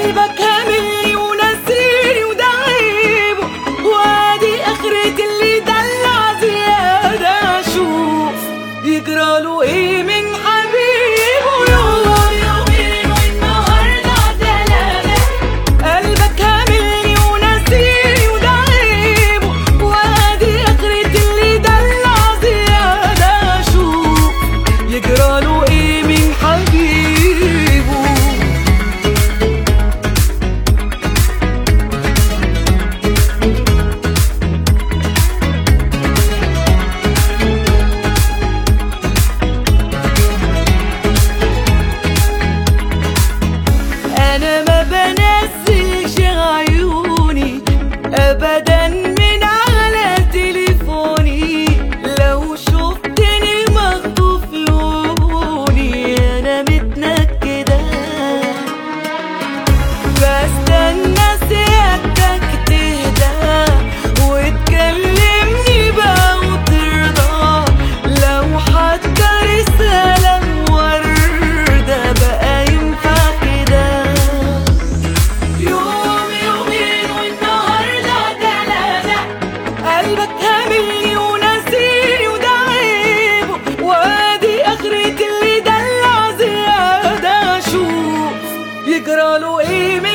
قلبك هاملني ونسيني وده عيبه وادي اخرة اللي دلع زيادة شوف يجراله ايه من حبيبه يوم يومين والنهارده تلاتة قلبك هاملني ونسيني وده عيبه وادي اخرة اللي دلع زيادة شوف يجراله ايه من حبيبه انا ما بنزلش عيوني ابدا من على تليفوني لو شفتني مخطوف لوني انا متنكده بستنى سيادتك تهدى وتكلمني بقى وترضى لو حتى رسالة وردة بقى ينفع كده يوم يومين والنهاردة تلاتة قلبك هاملني ونسيني وده عيبه وادي اخرة اللي دلع زيادة شوف يجراله ايه من